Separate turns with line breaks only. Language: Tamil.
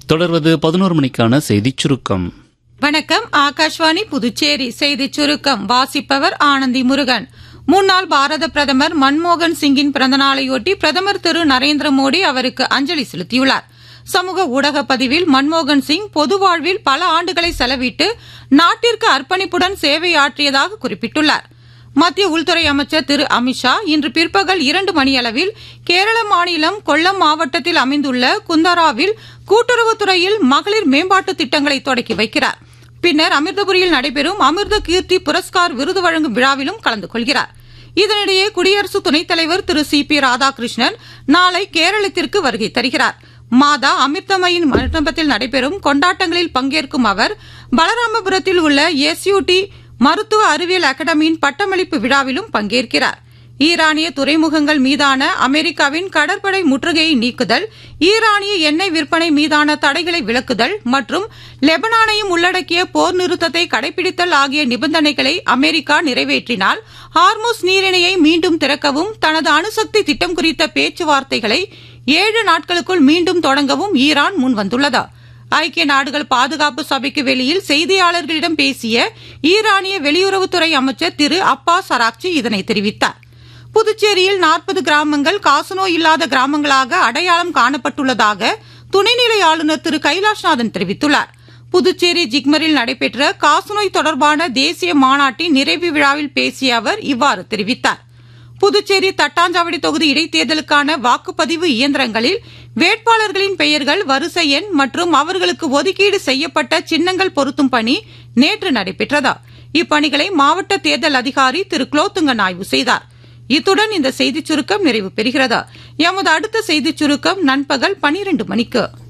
தொடர்வது பதினோரு மணிக்கான செய்திச் சுருக்கம்
வணக்கம் ஆகாஷ்வாணி புதுச்சேரி செய்திச் சுருக்கம் வாசிப்பவர் ஆனந்தி முருகன் முன்னாள் பாரத பிரதமர் மன்மோகன் சிங்கின் பிறந்தநாளையொட்டி பிரதமர் திரு நரேந்திர மோடி அவருக்கு அஞ்சலி செலுத்தியுள்ளார் சமூக ஊடக பதிவில் மன்மோகன் சிங் பொது வாழ்வில் பல ஆண்டுகளை செலவிட்டு நாட்டிற்கு அர்ப்பணிப்புடன் சேவையாற்றியதாக குறிப்பிட்டுள்ளார் மத்திய உள்துறை அமைச்சர் திரு அமித்ஷா இன்று பிற்பகல் இரண்டு மணியளவில் கேரள மாநிலம் கொல்லம் மாவட்டத்தில் அமைந்துள்ள குந்தராவில் கூட்டுறவுத்துறையில் மகளிர் மேம்பாட்டு திட்டங்களை தொடக்கி வைக்கிறார் பின்னர் அமிர்தபுரியில் நடைபெறும் அமிர்த கீர்த்தி புரஸ்கார் விருது வழங்கும் விழாவிலும் கலந்து கொள்கிறார் இதனிடையே குடியரசு துணைத் தலைவர் திரு சி பி ராதாகிருஷ்ணன் நாளை கேரளத்திற்கு வருகை தருகிறார் மாதா அமிர்தமயின் மண்டபத்தில் நடைபெறும் கொண்டாட்டங்களில் பங்கேற்கும் அவர் பலராமபுரத்தில் உள்ள எஸ்யூடி மருத்துவ அறிவியல் அகாடமியின் பட்டமளிப்பு விழாவிலும் பங்கேற்கிறார் ஈரானிய துறைமுகங்கள் மீதான அமெரிக்காவின் கடற்படை முற்றுகையை நீக்குதல் ஈரானிய எண்ணெய் விற்பனை மீதான தடைகளை விலக்குதல் மற்றும் லெபனானையும் உள்ளடக்கிய போர் நிறுத்தத்தை கடைபிடித்தல் ஆகிய நிபந்தனைகளை அமெரிக்கா நிறைவேற்றினால் ஹார்முஸ் நீரிணையை மீண்டும் திறக்கவும் தனது அணுசக்தி திட்டம் குறித்த பேச்சுவார்த்தைகளை ஏழு நாட்களுக்குள் மீண்டும் தொடங்கவும் ஈரான் முன்வந்துள்ளது ஐக்கிய நாடுகள் பாதுகாப்பு சபைக்கு வெளியில் செய்தியாளர்களிடம் பேசிய ஈரானிய வெளியுறவுத்துறை அமைச்சர் திரு அப்பாஸ் அராக்சி இதனை தெரிவித்தார் புதுச்சேரியில் நாற்பது கிராமங்கள் காசநோய் இல்லாத கிராமங்களாக அடையாளம் காணப்பட்டுள்ளதாக துணைநிலை ஆளுநர் திரு கைலாஷ்நாதன் தெரிவித்துள்ளார் புதுச்சேரி ஜிக்மரில் நடைபெற்ற காசநோய் தொடர்பான தேசிய மாநாட்டின் நிறைவு விழாவில் பேசிய அவர் இவ்வாறு தெரிவித்தார் புதுச்சேரி தட்டாஞ்சாவடி தொகுதி இடைத்தேர்தலுக்கான வாக்குப்பதிவு இயந்திரங்களில் வேட்பாளர்களின் பெயர்கள் வரிசை எண் மற்றும் அவர்களுக்கு ஒதுக்கீடு செய்யப்பட்ட சின்னங்கள் பொருத்தும் பணி நேற்று நடைபெற்றது இப்பணிகளை மாவட்ட தேர்தல் அதிகாரி திரு குலோத்துங்கன் ஆய்வு செய்தார் இத்துடன் இந்த செய்திச் சுருக்கம் நிறைவு பெறுகிறது எமது அடுத்த செய்திச் சுருக்கம் நண்பகல் பனிரெண்டு மணிக்கு